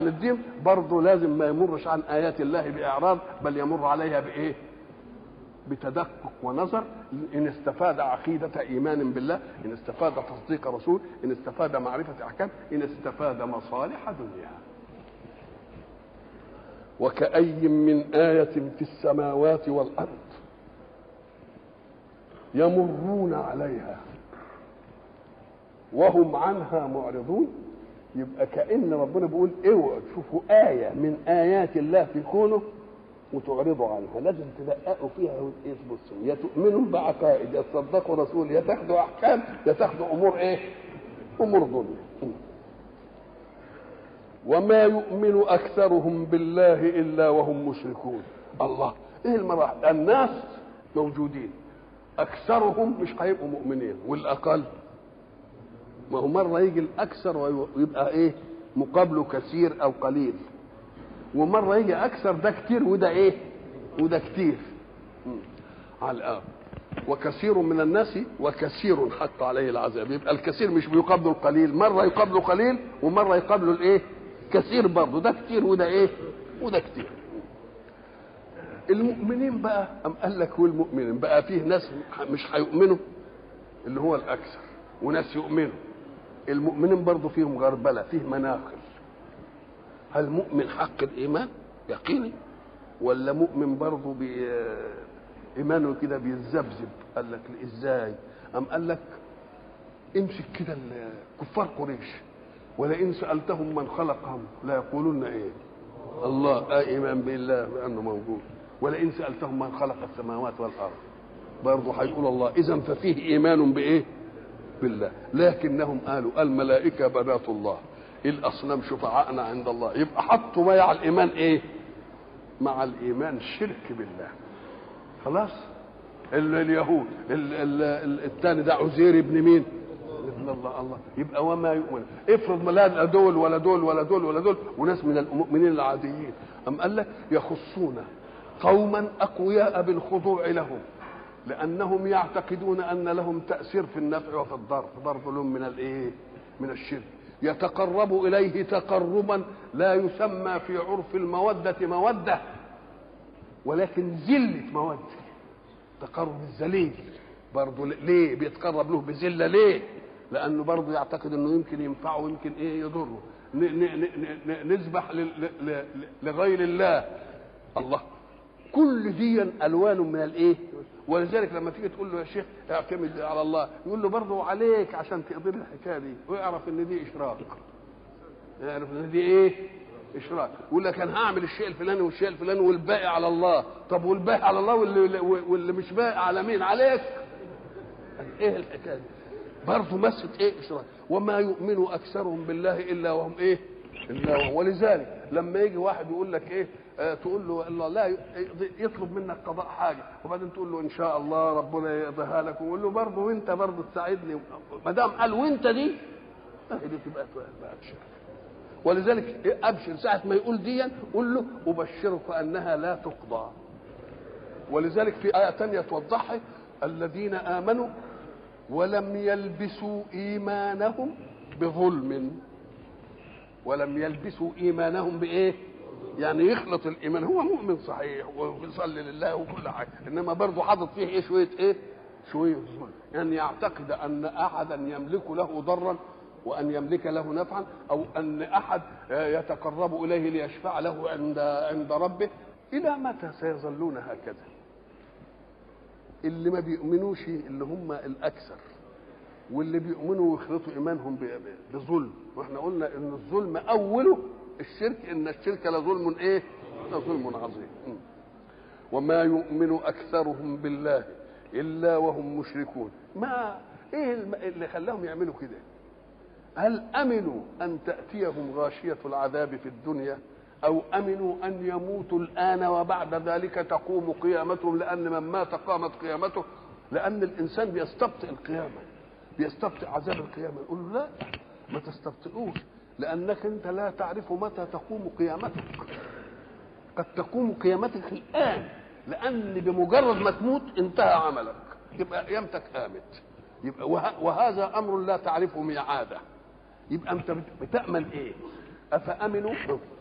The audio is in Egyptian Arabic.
الدين برضه لازم ما يمرش عن ايات الله باعراض بل يمر عليها بايه بتدقق ونظر ان استفاد عقيده ايمان بالله ان استفاد تصديق رسول ان استفاد معرفه احكام ان استفاد مصالح دنيا وكأي من آية في السماوات والأرض يمرون عليها وهم عنها معرضون يبقى كأن ربنا بيقول اوعوا تشوفوا آية من آيات الله في كونه وتعرضوا عنها لازم تدققوا فيها وتبصوا يا تؤمنوا بعقائد يا تصدقوا رسول يا تاخدوا أحكام يا تاخدوا أمور إيه؟ أمور دنيا وما يؤمن أكثرهم بالله إلا وهم مشركون الله إيه المراحل الناس موجودين أكثرهم مش هيبقوا مؤمنين والأقل ما هو مرة يجي الأكثر ويبقى إيه مقابله كثير أو قليل ومرة يجي أكثر ده كتير وده إيه وده كتير على الآن وكثير من الناس وكثير حق عليه العذاب يبقى الكثير مش بيقابله القليل مرة يقابله قليل ومرة يقابله الإيه كثير برضه ده كتير وده إيه وده كتير المؤمنين بقى أم قال لك والمؤمنين بقى فيه ناس مش هيؤمنوا اللي هو الأكثر وناس يؤمنوا المؤمنين برضه فيهم غربلة فيه مناقل هل مؤمن حق الإيمان يقيني ولا مؤمن برضه بي إيمانه كده بيتذبذب قال لك إزاي أم قال لك امسك كده كفار قريش ولئن سألتهم من خلقهم لا يقولون إيه الله آه إيمان بالله بأنه موجود ولئن سألتهم من خلق السماوات والأرض برضه هيقول الله إذا ففيه إيمان بإيه بالله لكنهم قالوا الملائكة بنات الله الأصنام شفعاءنا عند الله يبقى حطوا مع الإيمان إيه مع الإيمان شرك بالله خلاص اليهود الثاني ده عزير ابن مين ابن الله الله يبقى وما يؤمن افرض ما لا دول ولا دول ولا دول ولا دول وناس من المؤمنين العاديين أم قال لك يخصون قوما أقوياء بالخضوع لهم لأنهم يعتقدون أن لهم تأثير في النفع وفي الضر برضه لهم من الإيه من الشرك يتقرب إليه تقربا لا يسمى في عرف المودة مودة ولكن زلة مودة تقرب الذليل برضه ليه بيتقرب له بذلة ليه لأنه برضه يعتقد أنه يمكن ينفعه ويمكن إيه يضره نذبح لغير الله الله كل دي الوان من الايه ولذلك لما تيجي تقول له يا شيخ اعتمد على الله يقول له برضه عليك عشان تقضي الحكايه دي ويعرف ان دي اشراك يعرف ان دي ايه اشراك يقول لك انا هعمل الشيء الفلاني والشيء الفلاني والباقي على الله طب والباقي على الله واللي, واللي مش باقي على مين عليك ايه الحكايه دي برضه مسه ايه اشراك وما يؤمن اكثرهم بالله الا وهم ايه الا وهم ولذلك لما يجي واحد يقول لك ايه آه تقول له الله لا يطلب منك قضاء حاجه وبعدين تقول له ان شاء الله ربنا يقضيها لك ويقول له برضه وانت برضه تساعدني ما دام قال وانت دي دي تبقى ابشر ولذلك ابشر ساعه ما يقول دي قول له ابشرك انها لا تقضى ولذلك في ايه ثانيه توضحها الذين امنوا ولم يلبسوا ايمانهم بظلم ولم يلبسوا ايمانهم بايه يعني يخلط الايمان هو مؤمن صحيح وبيصلي لله وكل حاجه انما برضه حاطط فيه ايه شويه ايه شويه ظلم يعني يعتقد ان احدا يملك له ضرا وان يملك له نفعا او ان احد يتقرب اليه ليشفع له عند عند ربه الى متى سيظلون هكذا اللي ما بيؤمنوش اللي هم الاكثر واللي بيؤمنوا ويخلطوا ايمانهم بظلم واحنا قلنا ان الظلم اوله الشرك ان الشرك لظلم ايه لظلم عظيم وما يؤمن اكثرهم بالله الا وهم مشركون ما ايه اللي خلاهم يعملوا كده هل امنوا ان تاتيهم غاشيه العذاب في الدنيا او امنوا ان يموتوا الان وبعد ذلك تقوم قيامتهم لان من مات قامت قيامته لان الانسان بيستبطئ القيامه بيستبطئ عذاب القيامه يقول له لا ما تستبطئوش لانك انت لا تعرف متى تقوم قيامتك قد تقوم قيامتك الان لان بمجرد ما تموت انتهى عملك يبقى قيامتك قامت يبقى وهذا امر لا تعرفه ميعاده يبقى انت بتامل ايه افامنوا